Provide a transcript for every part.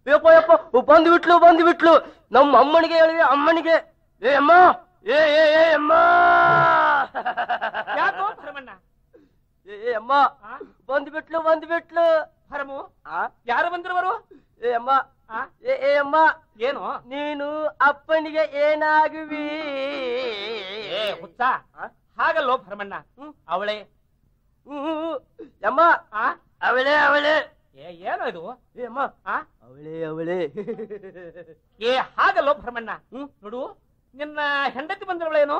ಯಪ್ಪ ಯಪ್ಪ ಬಂದು ಬಿಟ್ಲು ಬಂದು ಬಿಟ್ಲು ನಮ್ಮ ಅಮ್ಮನಿಗೆ ಹೇಳಿವೆ ಅಮ್ಮನಿಗೆ ಏ ಅಮ್ಮ ಏ ಏ ಏ ಅಮ್ಮ ಯಾಕೋ ಭರಮಣ್ಣ ಏ ಏ ಅಮ್ಮ ಆ? ಬಂದು ಬಿಟ್ಲು ಬಂದು ಬಿಟ್ಲು ಭರಮು ಆ? ಯಾರು ಬಂದಿರುವರು ಏ ಅಮ್ಮ ಆ? ಏ ಏ ಅಮ್ಮ ಏನು ನೀನು ಅಪ್ಪನಿಗೆ ಏನಾಗುವಿ ಏ ಹುಚ್ಚ ಆ? ಹಾಗಲ್ಲೋ ಭರಮಣ್ಣ ಹ್ಮ್. ಅವಳೆ ಹ್ಮ್. ಅಮ್ಮ ಆ ಅವಳೇ ಅವಳೇ ಏ ಏನೋ ಇದು ಏ ಅಮ್ಮ ಆ ಅವಳೇ ಅವಳೇ ಏ ಹಾಗಲ್ಲೋ ಭರಮಣ್ಣ ಹ್ಮ್. ನೋಡು ನಿನ್ನ ಹೆಂಡತಿ ಬಂದಿರವಳೇನು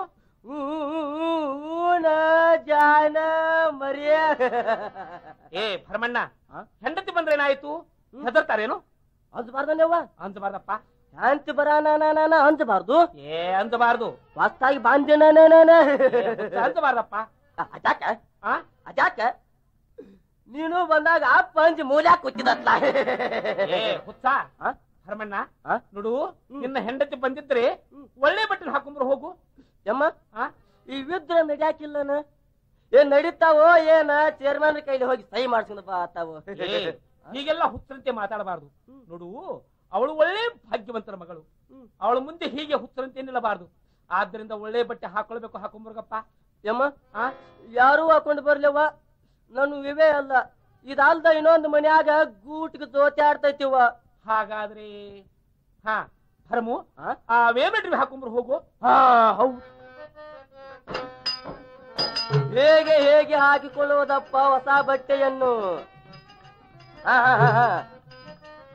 ಊನ ಜಾನ ಮರಿಯ ಏ ಭರಮಣ್ಣ ಆ? ಹೆಂಡತಿ ಬಂದ್ರೇನಾಯ್ತು ಹೆದರ್ತಾರೇನು ಅಂಜಬಾರ್ದನೇವ ಅಂಜಬಾರ್ದಪ್ಪ ಶಾಂತಿ ಬರ ನಾನ ಅಂಜಬಾರ್ದು ಏ ಅಂಜಬಾರ್ದು ಹೊಸ್ತಾಗಿ ಬಾಂಧೆ ಏ, ಹುಚ್ಚ, ಅಂಜಬಾರ್ದಪ್ಪ ಅಜಾಕ ಆ ಅಜಾಕ ನೀನು ಬಂದಾಗ ಅಪ್ಪ ಅಂಜಿ ಮೂಲ್ಯಾಕ ಕೂತಿದತ್ಲ ಏ ಹುಚ್ಚ ಆ? ಭರಮಣ್ಣ ಆ? ನೋಡು ನಿನ್ನ ಹೆಂಡತಿ ಬಂದಿದ್ರೆ ಒಳ್ಳೆ ಬಟ್ಟೆ ಹಾಕೊಂಡ್ರು ಹೋಗು ಯಮ್ಮ ಆ? ಈ ವಿದ್ರ ನಡ್ಯಾಕಿಲ್ಲನ ಏನ್ ನಡೀತಾವೋ ಏನ ಚೇರ್ಮನ್ ಕೈಲಿ ಹೋಗಿ ಸಹಿ ಮಾಡ್ಸ್ಕೊಂಡ್ ಬಾ ಆತಾವು ಏ, ಹೀಗೆಲ್ಲ ಹುಚ್ಚರಂತೆ ಮಾತಾಡಬಾರ್ದು ನೋಡು ಅವಳು ಒಳ್ಳೆ ಭಾಗ್ಯವಂತರ ಮಗಳು ಅವಳ ಮುಂದೆ ಹೀಗೆ ಹುಚ್ಚರಂತೆ ನಿಲ್ಲಬಾರ್ದು ಆದ್ರಿಂದ ಒಳ್ಳೆ ಬಟ್ಟೆ ಹಾಕೊಳ್ಬೇಕು ಹಾಕೊಂಬರ್ಗಪ್ಪ ಯಮ್ಮ ಆ ಯಾರೂ ಹಾಕೊಂಡು ಬರ್ಲಿವ ನಾನು ವಿವೇ ಅಲ್ಲ ಇದಲ್ದ ಇನ್ನೊಂದು ಮನ್ಯಾಗ ಗೂಟ್ಗೆ ದೋಚಾಡ್ತೈತಿವ ಹಾಗಾದ್ರೆ ಹಾ ಭರಮು ಆ? ಆ ವೇಮೆಟ್ರಿ ಹಾಕೊಂಬರು ಹೋಗು ಹಾ ಹೌದು ಹೇಗೆ ಹೇಗೆ ಹಾಕಿಕೊಳ್ಳುವುದಪ್ಪ ಹೊಸ ಬಟ್ಟೆಯನ್ನು ಹಾ ಹಾ ಹಾ ಹಾ